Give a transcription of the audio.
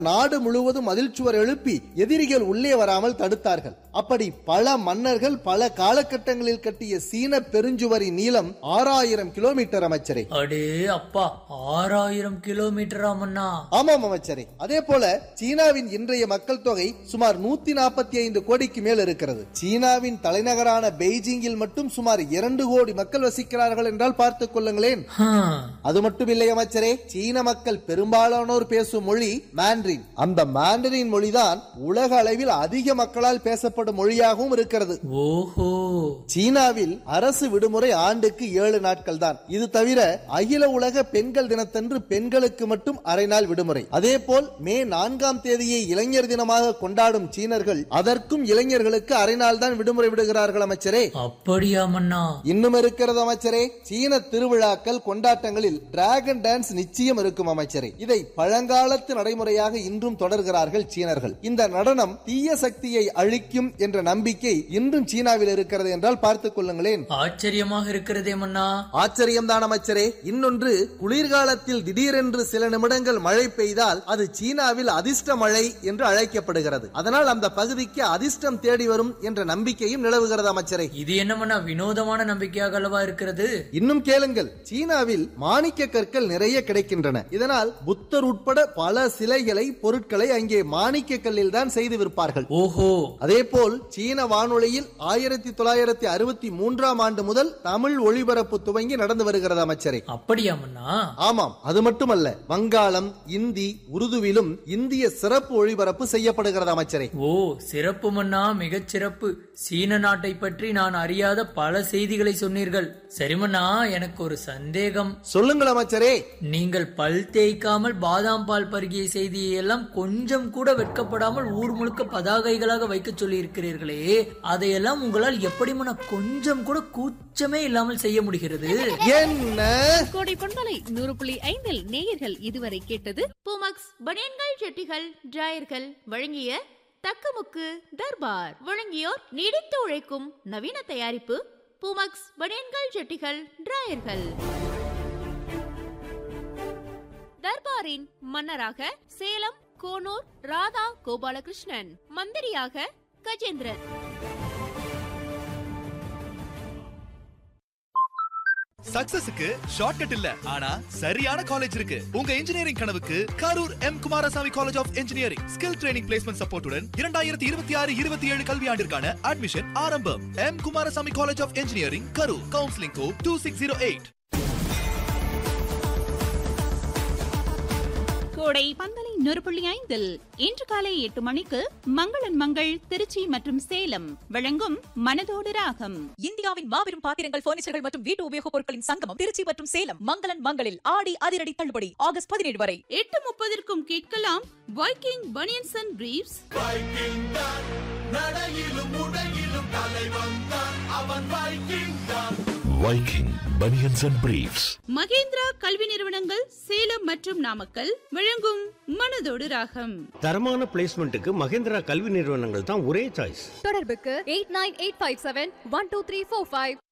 நாடு முழுவதும் மதில் சுவர் எழுப்பி எதிரிகள் உள்ளே வராமல் தடுத்தார்கள் அப்படி பல மன்னர்கள் பல காலகட்டங்களில் கட்டிய சீன பெருஞ்சுவரின் நீளம் ஆறாயிரம் கிலோமீட்டர் அமைச்சரே அடே அப்பா ஆறாயிரம் கிலோமீட்டர் ஆமண்ணா ஆமாம் அமைச்சரே அதே போல சீனாவின் இன்றைய மக்கள் தொகை சுமார் நூத்தி நாற்பத்தி ஐந்து கோடிக்கு மேல் இருக்கிறது சீனாவின் தலைநகரான பெய்ஜிங்கில் மட்டும் சுமார் இரண்டு கோடி மக்கள் வசிக்கிறார்கள் என்றால் பார்த்துக் கொள்ளுங்களேன் ஹம், அது மட்டும் இல்லை அமைச்சரே சீன மக்கள் பெரும்பாலானோர் பேசும் மொழி மாண்ட்ரின் அந்த மாண்டரின் மொழிதான் உலக அளவில் அதிக மக்களால் பேசப்படும் மொழியாகவும் இருக்கிறது ஓஹோ சீனாவில் அரசு விடுமுறை ஆண்டுக்கு ஏழு நாட்கள் தான் இது தவிர அகில உலக பெண்கள் தினத்தன்று பெண்களுக்கு மட்டும் அரை நாள் விடுமுறை அதே போல் மே நான்காம் தேதியை இளைஞர் தினமாக கொண்டாடும் சீனர்கள் அதற்கும் இளைஞர்களுக்கு அரை நாள் தான் விடுமுறை விடுகிறார்கள் அமைச்சரே அப்படியா மன்னா இன்னும் இருக்கிறது அமைச்சரே சீன திருவிழாக்கள் கொண்டாட்டங்களில் டிராகன் டான்ஸ் நிச்சயம் இருக்கும் அமைச்சரே இதை பழங்காலத்து நடைமுறையாக இன்றும் தொடர்கிறார்கள் சீனர்கள் இந்த நடனம் தீய சக்தியை அழிக்கும் என்ற நம்பிக்கை இன்றும் சீனாவில் இருக்கிறது என்றால் பார்த்துக் கொள்ளுங்களேன் ஆச்சரியமாக இருக்கிறதே மன்னா ஆச்சரியம்தான் அமைச்சரே இன்னொன்று குளிர்காலத்தில் திடீரென்று சில நிமிடங்கள் மழை பெய்தால் அது சீனாவில் அதிர்ஷ்ட மழை என்று அழைக்கப்படுகிறது அதனால் அந்த பகுதிக்கு அதிர்ஷ்டம் தேடி வரும் என்ற நம்பிக்கையும் நிலவுகிறது அமைச்சரே இது என்ன மன்னா வினோதமான நம்பிக்கையாக அல்லவா இருக்கிறது இன்னும் கேளுங்கள் சீனாவில் மாணிக்க கற்கள் நிறைய கிடைக்கின்றன இதனால் புத்தர் உட்பட பல சிலைகளை பொருட்களை அங்கே மாணிக்க கல்லில் தான் செய்து விற்பார்கள் ஓஹோ அதே போல் சீன வானொலியில் ஆயிரத்தி தொள்ளாயிரத்தி அறுபத்தி மூன்றாம் ஆண்டு முதல் தமிழ் ஒளிபரப்பு துவங்கி நடந்து வருகிறது அமைச்சரே அப்படியா மன்னா ஆமாம் அது மட்டுமல்ல வங்காளம் இந்தி உருதுவிலும் இந்திய சிறப்பு ஒளிபரப்பு செய்யப்படுகிறது அமைச்சரே ஓ சிறப்பு மன்னா மிகச் சிறப்பு சீன நாட்டை பற்றி நான் அறியாத பல செய்திகளை சொன்னீர்கள் சரி மன்னா எனக்கு ஒரு சந்தேகம் சொல்லுங்கள் அமைச்சரே நீங்கள் பல் தேய்க்காமல் பாதாம் பால் பருகிய செய்தியை எல்லாம் கொஞ்சம் கூட வெட்கப்படாமல் ஊர் முழுக்க பதாகைகளாக வைக்க சொல்லி இருக்கிறீர்களே அதையெல்லாம் உங்களால் எப்படி மன்னா கொஞ்சம் கூட கூச்சமே இல்லாமல் செய்ய முடிகிறது என்ன கோடை பொன்மலை நூறு புள்ளி ஐந்தில் நேயர்கள் இதுவரை கேட்டது பூமக்ஸ் பனியன்கள் ஜெட்டிகள் டிராயர்கள் வழங்கிய தக்கமுக்கு தர்பார் வழங்கியோர் நீடித்து உழைக்கும் நவீன தயாரிப்பு பூமக்ஸ் பனியன்கள் ஜெட்டிகள் டிராயர்கள் தர்பாரின் மன்னராக சேலம் கோனூர் ராதா கோபாலகிருஷ்ணன் மந்திரியாக கஜேந்திரன் சக்சஸுக்கு ஷார்ட்கட் இல்ல ஆனா சரியான காலேஜ் இருக்கு உங்க இன்ஜினியரிங் கனவுக்கு Karur M Kumaraswamy college of engineering skill training placement சப்போர்ட்டுடன் இரண்டாயிரத்தி இருபத்தி ஆறு இருபத்தி ஏழு கல்வியாண்டிற்கான அட்மிஷன் ஆரம்பம் M Kumaraswamy college of engineering Karur counselling code two six zero eight கோடை பந்தலை நூறு புள்ளி ஐந்தில் இன்று காலை எட்டு மணிக்கு மங்களன் மங்கள் திருச்சி மற்றும் சேலம் வழங்கும் மனதோடு ராகம் இந்தியாவின் மாபெரும் பாத்திரங்கள் பர்னிச்சர்கள் மற்றும் வீட்டு உபயோகப் பொருட்களின் சங்கமம் திருச்சி மற்றும் சேலம் மங்களன் மங்களில் ஆடி அதிரடி தள்ளுபடி ஆகஸ்ட் பதினேழு வரை எட்டு முப்பதற்கும் கேட்கலாம் Viking banians and briefs Viking Bunions and Briefs. Mahendra கல்வி நிறுவனங்கள் சேலம் மற்றும் நாமக்கல் வழங்கும் மனதோடு ராகம் தரமான பிளேஸ்மெண்ட்டுக்கு மகேந்திரா கல்வி நிறுவனங்கள் தான் ஒரே சாய்ஸ் தொடர்புக்கு eight nine eight five seven one two three four five